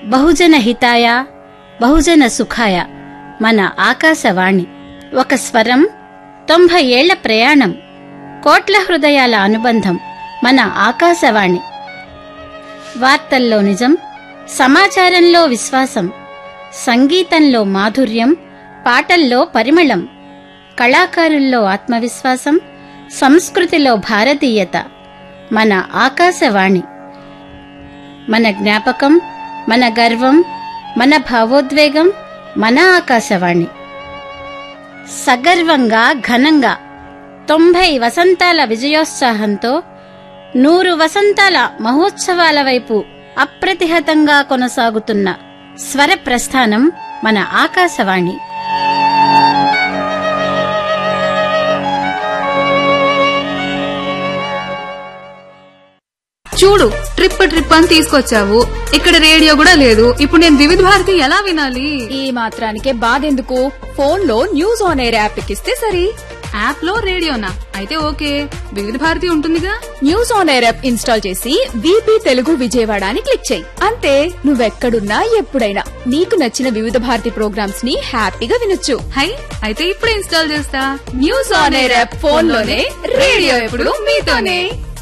బహుజన హితాయ బహుజన సుఖాయ మన ఆకాశవాణి ఒక స్వరం తొంభై ఏళ్ల ప్రయాణం కోట్ల హృదయాల అనుబంధం మన ఆకాశవాణి వార్తల్లో నిజం సమాచారంలో విశ్వాసం సంగీతంలో మాధుర్యం పాటల్లో పరిమళం కళాకారుల్లో ఆత్మవిశ్వాసం సంస్కృతిలో భారతీయత మన ఆకాశవాణి మన జ్ఞాపకం మన గర్వం మన భావోద్వేగం మన ఆకాశవాణి సగర్వంగా ఘనంగా తొంభై వసంతాల విజయోత్సాహంతో నూరు వసంతాల మహోత్సవాల వైపు అప్రతిహతంగా కొనసాగుతున్న స్వర ప్రస్థానం మన ఆకాశవాణి చూడు ట్రిప్ ట్రిప్ అని తీసుకొచ్చావు ఇక్కడ రేడియో కూడా లేదు ఇప్పుడు నేను వివిధ భారతి ఎలా వినాలి ఈ మాత్రానికే బాధెందుకు ఫోన్ లో న్యూస్ ఆన్ ఎయిర్ యాప్ ఎక్కిస్తే సరి యాప్ లో రేడియోనా అయితే ఓకే వివిధ భారతి ఉంటుందిగా news on air app install చేసి వీపీ తెలుగు విజయవాడ అని క్లిక్ చేయి అంతే నువ్వెక్కడున్నా ఎప్పుడైనా నీకు నచ్చిన వివిధ భారతి ప్రోగ్రామ్స్ ని హ్యాపీగా వినొచ్చు హై అయితే ఇప్పుడే ఇన్స్టాల్ చేస్తా news on air app phone లోనే రేడియో ఎప్పుడు మీతోనే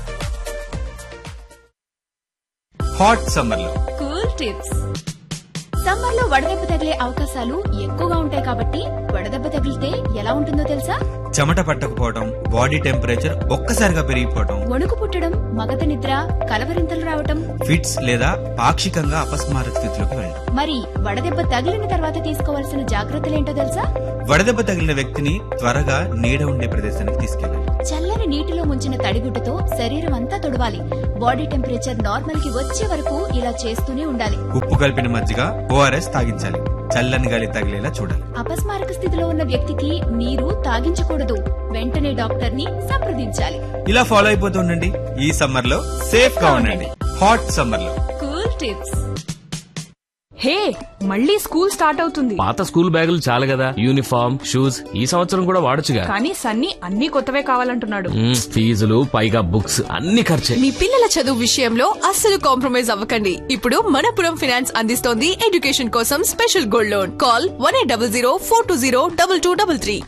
హాట్ సమ్మర్లో కూల్ టిప్స్ సమ్మర్ లో వడదెబ్బ తగిలే అవకాశాలు ఎక్కువగా ఉంటాయి కాబట్టి వడదెబ్బ తగిలితే ఎలా ఉంటుందో తెలుసా చెమట పట్టకపోవడం బాడీ టెంపరేచర్ ఒక్కసారిగా పెరిగిపోవడం వణుకు పుట్టడం మగత నిద్ర కలవరింతలు రావటం ఫిట్స్ లేదా పాక్షికంగా అపస్మారక స్థితిలోకి వెళ్ళడం మరి వడదెబ్బ తగిలిన తర్వాత తీసుకోవాల్సిన జాగ్రత్తలేంటో తెలుసా వడదెబ్బ తగిలిన వ్యక్తిని త్వరగా నీడ ఉండే ప్రదేశానికి తీసుకెళ్ళాలి చల్లని నీటిలో ముంచిన తడిగుడ్డతో శరీరం అంతా తొడవాలి బాడీ టెంపరేచర్ నార్మల్ కి వచ్చే వరకు ఇలా చేస్తూనే ఉండాలి ఉప్పు కలిపిన మజ్జిగ ఓఆర్ఎస్ తాగించాలి చల్లని గాలి తగిలేలా చూడాలి అపస్మారక స్థితిలో ఉన్న వ్యక్తికి నీరు తాగించకూడదు వెంటనే డాక్టర్ ని సంప్రదించాలి ఇలా ఫాలో అయిపోతూ ఉండండి ఈ సమ్మర్ లో సేఫ్ గా ఉండండి హాట్ సమ్మర్ లో కూల్ టిప్స్ హే మళ్ళీ స్కూల్ స్టార్ట్ అవుతుంది పాత స్కూల్ బ్యాగులు చాలు కదా యూనిఫామ్ షూస్ ఈ సంవత్సరం కూడా వాడొచ్చుగా కానీ సన్నీ అన్ని కొత్తవే కావాలంటున్నాడు మ్మ్, ఫీజులు పైగా బుక్స్ అన్ని ఖర్చే మీ పిల్లల చదువు విషయంలో అస్సలు కాంప్రమైజ్ అవ్వకండి ఇప్పుడు మనపురం ఫినాన్స్ అందిస్తోంది ఎడ్యుకేషన్ కోసం special gold loan call one eight double zero four two zero double two double three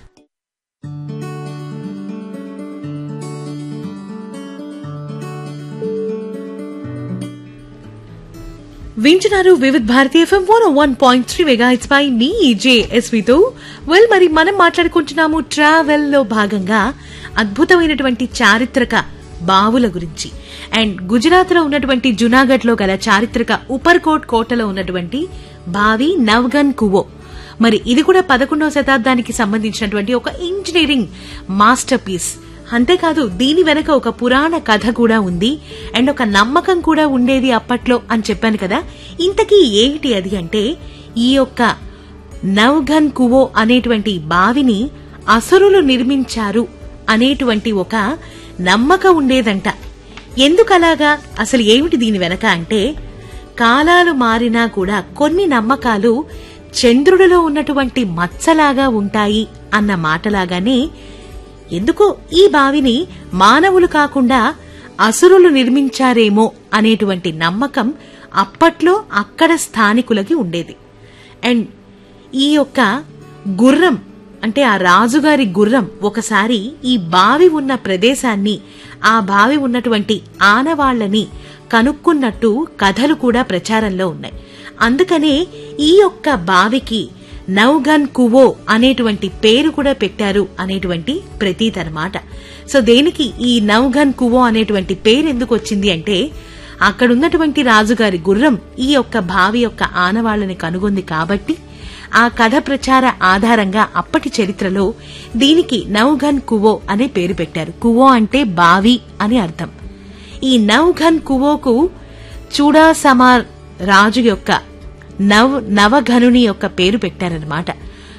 వింటున్నారు Vividh Bharati FM one one point three mega it's by మీ జేఎస్వితో వెల్ మరి మనం మాట్లాడుకుంటున్నాము ట్రావెల్ లో భాగంగా అద్భుతమైనటువంటి చారిత్రక బావుల గురించి అండ్ గుజరాత్ లో ఉన్నటువంటి జునాగఢ్ లో గల చారిత్రక ఉపర్కోట్ కోటలో ఉన్నటువంటి బావి నవ్గన్ కువో మరి ఇది కూడా పదకొండవ శతాబ్దానికి సంబంధించినటువంటి ఒక ఇంజనీరింగ్ మాస్టర్ పీస్ అంతేకాదు దీని వెనక ఒక పురాణ కథ కూడా ఉంది అండ్ ఒక నమ్మకం కూడా ఉండేది అప్పట్లో అని చెప్పాను కదా ఇంతకీ ఏమిటి అది అంటే ఈ యొక్క నవ్ఘన్ కువో అనేటువంటి బావిని అసురులు నిర్మించారు అనేటువంటి ఒక నమ్మకం ఉండేదంట ఎందుకలాగా అసలు ఏమిటి దీని వెనక అంటే కాలాలు మారినా కూడా కొన్ని నమ్మకాలు చంద్రుడిలో ఉన్నటువంటి మచ్చలాగా ఉంటాయి అన్న మాటలాగానే ఎందుకో ఈ బావిని మానవులు కాకుండా అసురులు నిర్మించారేమో అనేటువంటి నమ్మకం అప్పట్లో అక్కడ స్థానికులకి ఉండేది అండ్ ఈ యొక్క గుర్రం అంటే ఆ రాజుగారి గుర్రం ఒకసారి ఈ బావి ఉన్న ప్రదేశాన్ని ఆ బావి ఉన్నటువంటి ఆనవాళ్లని కనుక్కున్నట్టు కథలు కూడా ప్రచారంలో ఉన్నాయి అందుకనే ఈ యొక్క బావికి నౌగన్ కువో అనేటువంటి పేరు కూడా పెట్టారు అనేటువంటి ప్రతీత అనమాట సో దేనికి ఈ నౌగన్ కువో అనేటువంటి పేరు ఎందుకు వచ్చింది అంటే అక్కడున్నటువంటి రాజుగారి గుర్రం ఈ యొక్క బావి యొక్క ఆనవాళ్లని కనుగొంది కాబట్టి ఆ కథ ప్రచార ఆధారంగా అప్పటి చరిత్రలో దీనికి నౌఘన్ కువో అనే పేరు పెట్టారు కువో అంటే బావి అని అర్థం ఈ నౌఘన్ కువోకు చూడాసమార్ రాజు యొక్క నవ్ నవఘనుని యొక్క పేరు పెట్టారనమాట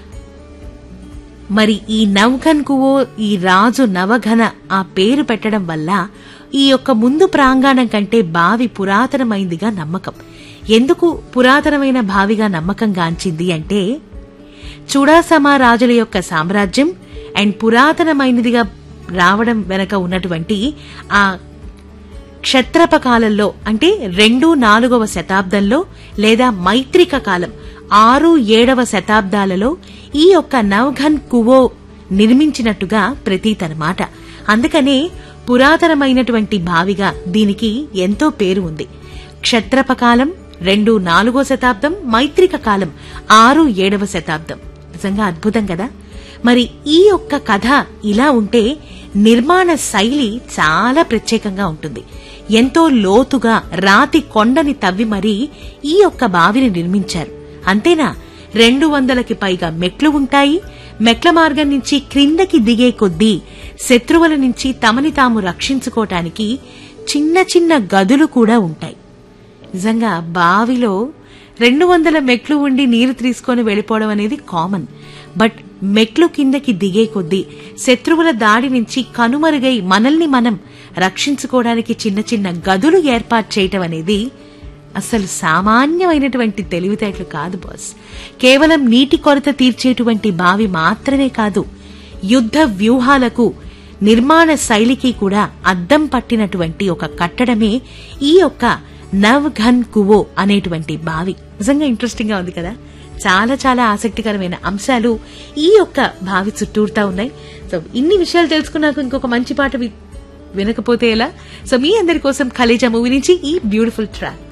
మరి ఈ నవఘన్ కువో ఈ రాజు నవఘన ఆ పేరు పెట్టడం వల్ల ఈ యొక్క ముందు ప్రాంగణం కంటే బావి పురాతనమైందిగా నమ్మకం ఎందుకు పురాతనమైన బావిగా నమ్మకం గాంచింది అంటే చూడాసమా రాజుల యొక్క సామ్రాజ్యం అండ్ పురాతనమైనదిగా రావడం వెనక ఉన్నటువంటి ఆ క్షత్రప కాలంలో అంటే రెండు నాలుగవ శతాబ్దంలో లేదా మైత్రిక కాలం ఆరు ఏడవ శతాబ్దాలలో ఈ యొక్క నవఘన్ కువో నిర్మించినట్టుగా ప్రతీతనమాట అందుకనే పురాతనమైనటువంటి బావిగా దీనికి ఎంతో పేరు ఉంది క్షత్రప కాలం రెండు నాలుగో శతాబ్దం మైత్రిక కాలం ఆరు ఏడవ శతాబ్దం నిజంగా అద్భుతం కదా మరి ఈ యొక్క కథ ఇలా ఉంటే నిర్మాణ శైలి చాలా ప్రత్యేకంగా ఉంటుంది ఎంతో లోతుగా రాతి కొండని తవ్వి మరీ ఈ యొక్క బావిని నిర్మించారు అంతేనా రెండు వందలకి పైగా మెట్లు ఉంటాయి మెట్ల మార్గం నుంచి క్రిందకి దిగే కొద్దీ శత్రువుల నుంచి తమని తాము రక్షించుకోవటానికి చిన్న చిన్న గదులు కూడా ఉంటాయి నిజంగా బావిలో రెండు వందల మెట్లు ఉండి నీరు తీసుకొని వెళ్ళిపోవడం అనేది కామన్ బట్ మెట్లు కిందకి దిగే కొద్దీ శత్రువుల దాడి నుంచి కనుమరుగై మనల్ని మనం రక్షించుకోవడానికి చిన్న చిన్న గదులు ఏర్పాటు చేయటం అనేది అసలు సామాన్యమైనటువంటి తెలివితేటలు కాదు బాస్ కేవలం నీటి కొరత తీర్చేటువంటి బావి మాత్రమే కాదు యుద్ధ వ్యూహాలకు నిర్మాణ శైలికి కూడా అద్దం పట్టినటువంటి ఒక కట్టడమే ఈ యొక్క నవ్ ఘన్ కువో అనేటువంటి బావి నిజంగా ఇంట్రెస్టింగ్ గా ఉంది కదా చాలా చాలా ఆసక్తికరమైన అంశాలు ఈ యొక్క బావి చుట్టూరుతా ఉన్నాయి సో ఇన్ని విషయాలు తెలుసుకున్నాక ఇంకొక మంచి పాట వి- వినకపోతే ఎలా సో మీ అందరి కోసం ఖలీజా మూవీ నుంచి ఈ బ్యూటిఫుల్ ట్రాక్